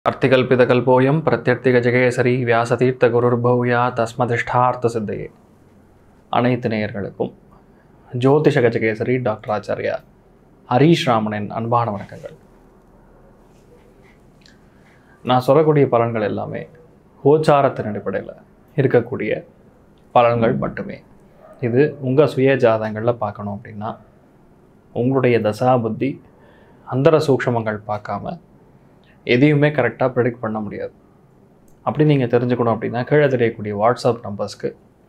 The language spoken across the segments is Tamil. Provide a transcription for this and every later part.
अर्थिकल्पितकल्पोऽयं பிரத்யர்த்திகஜகேசரி வியாசதீர்த்த குருர்பௌயா தஸ்மதிஷ்டார்த்த சித்தையே அனைத்து நேயர்களுக்கும் ஜோதிஷ கஜகேசரி டாக்டர் ஆச்சாரியா ஹரீஷ் ராமனின் அன்பான வணக்கங்கள் நான் சொல்லக்கூடிய பலன்கள் எல்லாமே கோச்சாரத்தின் அடிப்படையில் இருக்கக்கூடிய பலன்கள் மட்டுமே இது உங்கள் சுய ஜாதகங்களில் பார்க்கணும் அப்படின்னா உங்களுடைய தசா புத்தி அந்தர சூக்ஷமங்கள் பார்க்காம எதையுமே கரெக்டாக ப்ரெடிக்ட் பண்ண முடியாது அப்படி நீங்கள் தெரிஞ்சுக்கணும் அப்படின்னா கீழே தெரியக்கூடிய வாட்ஸ்அப் நம்பர்ஸ்க்கு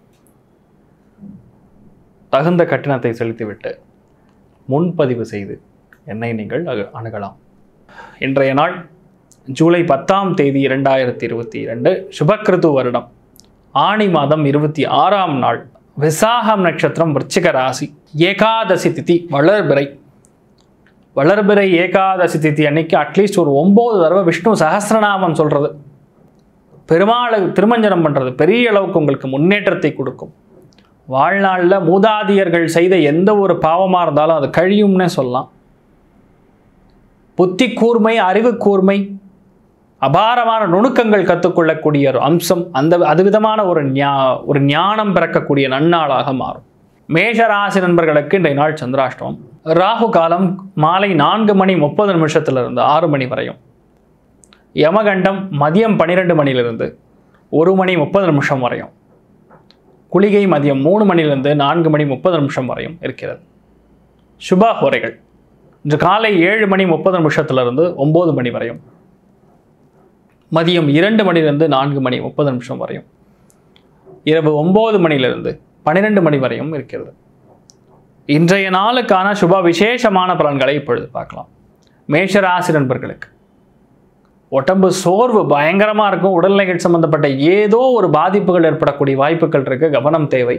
தகுந்த கட்டணத்தை செலுத்திவிட்டு முன்பதிவு செய்து என்னை நீங்கள் அகு- அணுகலாம் இன்றைய நாள் ஜூலை பத்தாம் தேதி இரண்டாயிரத்தி இருபத்தி இரண்டு சுபக்கிருது வருடம் ஆணி மாதம் இருபத்தி ஆறாம் நாள் விசாகம் நட்சத்திரம் விருச்சிக ராசி ஏகாதசி திதி வளர்பிறை வளர்பிறை ஏகாதசி திதி அன்னைக்கு அட்லீஸ்ட் ஒரு ஒம்பது தடவை விஷ்ணு சஹஸ்ரநாமம் சொல்கிறது பெருமாளை திருமஞ்சனம் பண்ணுறது பெரிய அளவுக்கு உங்களுக்கு முன்னேற்றத்தை கொடுக்கும் வாழ்நாளில் மூதாதியர்கள் செய்த எந்த ஒரு பாவமாக இருந்தாலும் அது கழியும்னே சொல்லலாம் புத்தி கூர்மை அறிவு கூர்மை அபாரமான நுணுக்கங்கள் கற்றுக்கொள்ளக்கூடிய ஒரு அம்சம் அந்த அது விதமான ஒரு ஞா ஒரு ஞானம் பிறக்கக்கூடிய நன்னாளாக மாறும் மேஷராசி நண்பர்களுக்கு இன்றைய நாள் சந்திராஷ்டமம் ராகு காலம் மாலை நான்கு மணி முப்பது நிமிஷத்திலிருந்து ஆறு மணி வரையும் யமகண்டம் மதியம் பன்னிரெண்டு மணியிலிருந்து ஒரு மணி முப்பது நிமிஷம் வரையும் குளிகை மதியம் மூணு மணியிலிருந்து நான்கு மணி முப்பது நிமிஷம் வரையும் இருக்கிறது சுப ஹோரைகள் இன்று காலை ஏழு மணி முப்பது நிமிஷத்திலிருந்து ஒம்பது மணி வரையும் மதியம் இரண்டு மணியிலிருந்து நான்கு மணி முப்பது நிமிஷம் வரையும் இரவு ஒம்பது மணியிலிருந்து பன்னிரெண்டு மணி வரையும் இருக்கிறது இன்றைய நாளுக்கான சுப விசேஷமான பலன்களை இப்பொழுது பார்க்கலாம் மேஷராசி நண்பர்களுக்கு உடம்பு சோர்வு பயங்கரமாக இருக்கும் உடல்நிலைகள் சம்பந்தப்பட்ட ஏதோ ஒரு பாதிப்புகள் ஏற்படக்கூடிய வாய்ப்புகள் இருக்கு கவனம் தேவை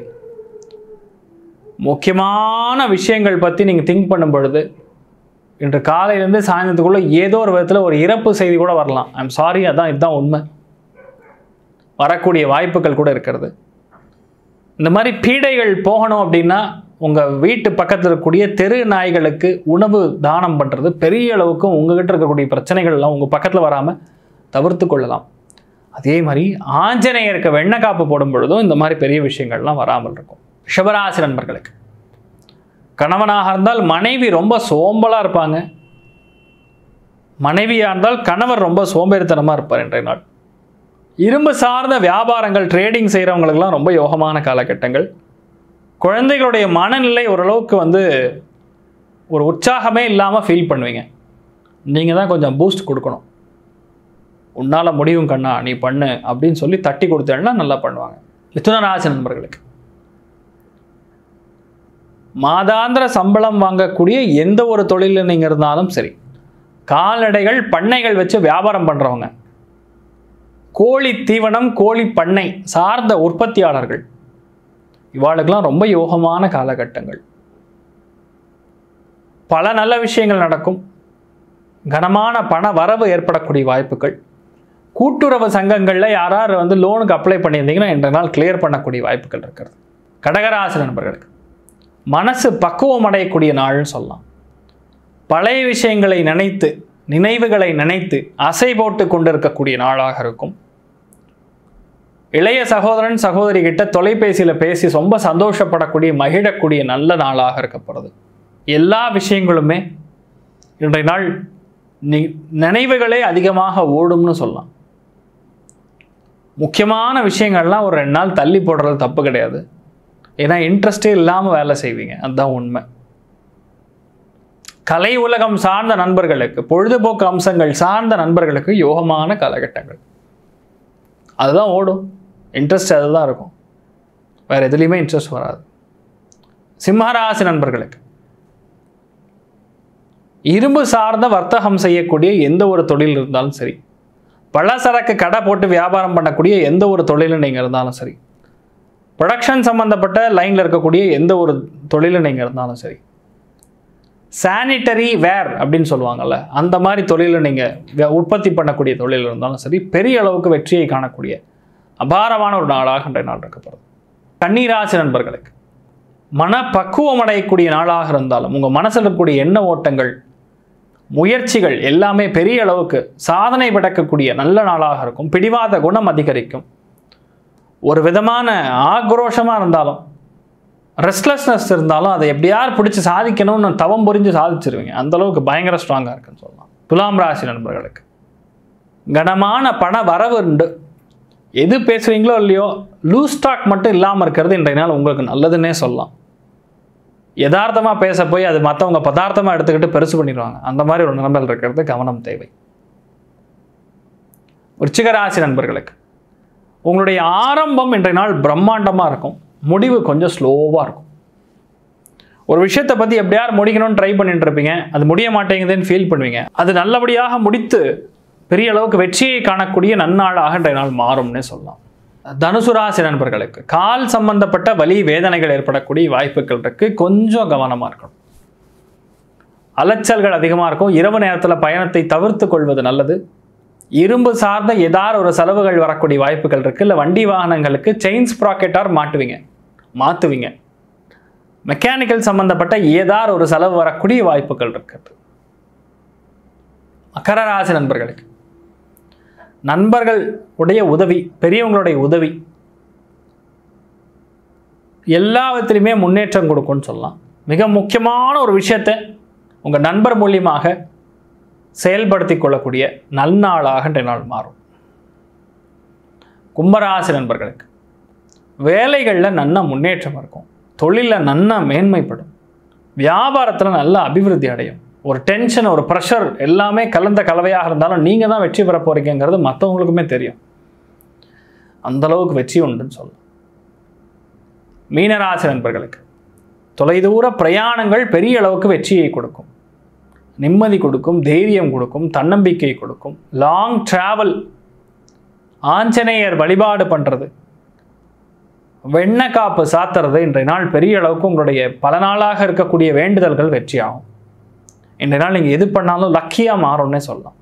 முக்கியமான விஷயங்கள் பற்றி நீங்கள் திங்க் பண்ணும் பொழுது இன்று காலையிலேருந்து சாயந்தரத்துக்குள்ளே ஏதோ ஒரு விதத்தில் ஒரு இறப்பு செய்தி கூட வரலாம் ஐம் சாரி அதான் இதுதான் உண்மை வரக்கூடிய வாய்ப்புகள் கூட இருக்கிறது இந்த மாதிரி பீடைகள் போகணும் அப்படின்னா உங்கள் வீட்டு பக்கத்தில் இருக்கக்கூடிய தெரு நாய்களுக்கு உணவு தானம் பண்ணுறது பெரிய அளவுக்கு உங்ககிட்ட இருக்கக்கூடிய பிரச்சனைகள் எல்லாம் உங்கள் பக்கத்தில் வராமல் தவிர்த்து கொள்ளலாம் அதே மாதிரி ஆஞ்சநேயருக்கு வெண்ணெய் காப்பு போடும் பொழுதும் இந்த மாதிரி பெரிய விஷயங்கள்லாம் வராமல் இருக்கும் சிவராசி நண்பர்களுக்கு கணவனாக இருந்தால் மனைவி ரொம்ப சோம்பலாக இருப்பாங்க மனைவியாக இருந்தால் கணவர் ரொம்ப சோம்பேறித்தனமாக இருப்பார் இன்றைய நாள் இரும்பு சார்ந்த வியாபாரங்கள் ட்ரேடிங் செய்கிறவங்களுக்கெல்லாம் ரொம்ப யோகமான காலகட்டங்கள் குழந்தைகளுடைய மனநிலை ஓரளவுக்கு வந்து ஒரு உற்சாகமே இல்லாமல் ஃபீல் பண்ணுவீங்க நீங்கள் தான் கொஞ்சம் பூஸ்ட் கொடுக்கணும் உன்னால் முடியும் கண்ணா நீ பண்ணு அப்படின்னு சொல்லி தட்டி கொடுத்தேன்னா நல்லா பண்ணுவாங்க மிதுன ராசி நண்பர்களுக்கு மாதாந்திர சம்பளம் வாங்கக்கூடிய எந்த ஒரு தொழிலில் நீங்கள் இருந்தாலும் சரி கால்நடைகள் பண்ணைகள் வச்சு வியாபாரம் பண்ணுறவங்க கோழி தீவனம் கோழி பண்ணை சார்ந்த உற்பத்தியாளர்கள் இவாளுக்கெல்லாம் ரொம்ப யோகமான காலகட்டங்கள் பல நல்ல விஷயங்கள் நடக்கும் கனமான பண வரவு ஏற்படக்கூடிய வாய்ப்புகள் கூட்டுறவு சங்கங்களில் யாரார் வந்து லோனுக்கு அப்ளை பண்ணியிருந்தீங்கன்னா இன்றைய நாள் கிளியர் பண்ணக்கூடிய வாய்ப்புகள் இருக்கிறது கடகராசி நண்பர்களுக்கு மனசு பக்குவம் அடையக்கூடிய நாள்னு சொல்லலாம் பழைய விஷயங்களை நினைத்து நினைவுகளை நினைத்து அசை போட்டு கொண்டிருக்கக்கூடிய நாளாக இருக்கும் இளைய சகோதரன் சகோதரி கிட்ட தொலைபேசியில் பேசி ரொம்ப சந்தோஷப்படக்கூடிய மகிழக்கூடிய நல்ல நாளாக இருக்கப்படுறது எல்லா விஷயங்களுமே இன்றைய நாள் நி நினைவுகளே அதிகமாக ஓடும்னு சொல்லலாம் முக்கியமான விஷயங்கள்லாம் ஒரு ரெண்டு நாள் தள்ளி போடுறது தப்பு கிடையாது ஏன்னா இன்ட்ரெஸ்டே இல்லாமல் வேலை செய்வீங்க அதுதான் உண்மை கலை உலகம் சார்ந்த நண்பர்களுக்கு பொழுதுபோக்கு அம்சங்கள் சார்ந்த நண்பர்களுக்கு யோகமான காலகட்டங்கள் அதுதான் ஓடும் இன்ட்ரெஸ்ட் அதுதான் இருக்கும் வேறு எதுலேயுமே இன்ட்ரெஸ்ட் வராது சிம்மராசி நண்பர்களுக்கு இரும்பு சார்ந்த வர்த்தகம் செய்யக்கூடிய எந்த ஒரு தொழில் இருந்தாலும் சரி பலசரக்கு கடை போட்டு வியாபாரம் பண்ணக்கூடிய எந்த ஒரு தொழிலும் நீங்கள் இருந்தாலும் சரி ப்ரொடக்ஷன் சம்மந்தப்பட்ட லைனில் இருக்கக்கூடிய எந்த ஒரு தொழிலும் நீங்கள் இருந்தாலும் சரி சானிட்டரி வேர் அப்படின்னு சொல்லுவாங்கல்ல அந்த மாதிரி தொழிலில் நீங்கள் உற்பத்தி பண்ணக்கூடிய தொழில் இருந்தாலும் சரி பெரிய அளவுக்கு வெற்றியை காணக்கூடிய அபாரமான ஒரு நாளாக இன்றைய நாள் இருக்கப்படுது கன்னிராசி நண்பர்களுக்கு மனப்பக்குவம் அடையக்கூடிய நாளாக இருந்தாலும் உங்கள் மனசில் இருக்கக்கூடிய எண்ண ஓட்டங்கள் முயற்சிகள் எல்லாமே பெரிய அளவுக்கு சாதனை படைக்கக்கூடிய நல்ல நாளாக இருக்கும் பிடிவாத குணம் அதிகரிக்கும் ஒரு விதமான ஆக்ரோஷமாக இருந்தாலும் ரெஸ்ட்லெஸ்னஸ் இருந்தாலும் அதை எப்படியார் பிடிச்சி சாதிக்கணும்னு தவம் புரிஞ்சு சாதிச்சிருவீங்க அந்த அளவுக்கு பயங்கர ஸ்ட்ராங்காக இருக்குன்னு சொல்லலாம் துலாம் ராசி நண்பர்களுக்கு கனமான பண வரவு உண்டு எது பேசுவீங்களோ இல்லையோ லூஸ் ஸ்டாக் மட்டும் இல்லாமல் இருக்கிறது இன்றைய நாள் உங்களுக்கு நல்லதுன்னே சொல்லலாம் யதார்த்தமாக பேச போய் அது மற்றவங்க பதார்த்தமாக எடுத்துக்கிட்டு பெருசு பண்ணிடுவாங்க அந்த மாதிரி ஒரு நிலைமையில் இருக்கிறது கவனம் தேவை விருச்சிக ராசி நண்பர்களுக்கு உங்களுடைய ஆரம்பம் இன்றைய நாள் பிரம்மாண்டமாக இருக்கும் முடிவு கொஞ்சம் ஸ்லோவாக இருக்கும் ஒரு விஷயத்தை பற்றி எப்படியார் முடிக்கணும்னு ட்ரை பண்ணிட்டு இருப்பீங்க அது முடிய மாட்டேங்குதுன்னு ஃபீல் பண்ணுவீங்க அது நல்லபடியாக முடித்து பெரிய அளவுக்கு வெற்றியை காணக்கூடிய நன்னாளாக இன்றைய நாள் மாறும்னே சொல்லலாம் தனுசு ராசி நண்பர்களுக்கு கால் சம்பந்தப்பட்ட வலி வேதனைகள் ஏற்படக்கூடிய வாய்ப்புகள் இருக்கு கொஞ்சம் கவனமாக இருக்கணும் அலைச்சல்கள் அதிகமாக இருக்கும் இரவு நேரத்தில் பயணத்தை தவிர்த்து கொள்வது நல்லது இரும்பு சார்ந்த ஏதாவது ஒரு செலவுகள் வரக்கூடிய வாய்ப்புகள் இருக்குது இல்லை வண்டி வாகனங்களுக்கு செயின் ஸ்ப்ராக்கெட்டார் மாட்டுவீங்க மாற்றுவீங்க மெக்கானிக்கல் சம்பந்தப்பட்ட ஏதாவது ஒரு செலவு வரக்கூடிய வாய்ப்புகள் இருக்குது மகர ராசி நண்பர்களுக்கு நண்பர்கள் உடைய உதவி பெரியவங்களுடைய உதவி எல்லா விதத்திலையுமே முன்னேற்றம் கொடுக்கும்னு சொல்லலாம் மிக முக்கியமான ஒரு விஷயத்தை உங்கள் நண்பர் மூலியமாக செயல்படுத்தி கொள்ளக்கூடிய நல்நாளாக இன்றைய நாள் மாறும் கும்பராசி நண்பர்களுக்கு வேலைகளில் நல்ல முன்னேற்றம் இருக்கும் தொழிலில் நன்னா மேன்மைப்படும் வியாபாரத்தில் நல்ல அபிவிருத்தி அடையும் ஒரு டென்ஷன் ஒரு ப்ரெஷர் எல்லாமே கலந்த கலவையாக இருந்தாலும் நீங்கள் தான் வெற்றி பெற போறீங்கிறது மற்றவங்களுக்குமே தெரியும் அந்த அளவுக்கு வெற்றி உண்டுன்னு சொல்லலாம் மீனராசி நண்பர்களுக்கு தொலைதூர பிரயாணங்கள் பெரிய அளவுக்கு வெற்றியை கொடுக்கும் நிம்மதி கொடுக்கும் தைரியம் கொடுக்கும் தன்னம்பிக்கை கொடுக்கும் லாங் டிராவல் ஆஞ்சநேயர் வழிபாடு பண்ணுறது வெண்ணக்காப்பு சாத்துறது இன்றைய நாள் பெரிய அளவுக்கு உங்களுடைய பல நாளாக இருக்கக்கூடிய வேண்டுதல்கள் வெற்றியாகும் இன்றைய நாள் நீங்கள் எது பண்ணாலும் லக்கியாக மாறும்னே சொல்லலாம்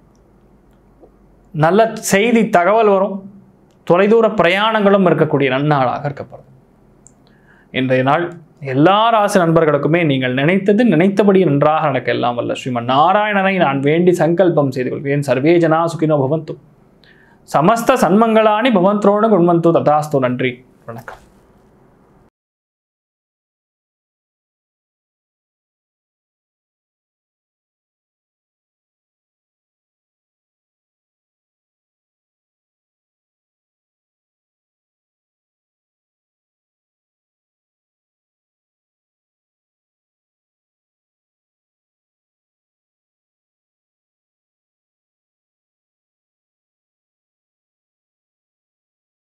நல்ல செய்தி தகவல் வரும் தொலைதூர பிரயாணங்களும் இருக்கக்கூடிய நன்னாளாக இருக்கப்படும் இன்றைய நாள் எல்லா ராசி நண்பர்களுக்குமே நீங்கள் நினைத்தது நினைத்தபடி நன்றாக நடக்க எல்லாம் வல்ல ஸ்ரீமன் நாராயணனை நான் வேண்டி சங்கல்பம் செய்து கொள்வேன் சர்வே ஜனா சுகினோ பவந்து சமஸ்த சன்மங்களானி பவந்த்ரோணு குண்வந்து ததாஸ்து நன்றி வணக்கம்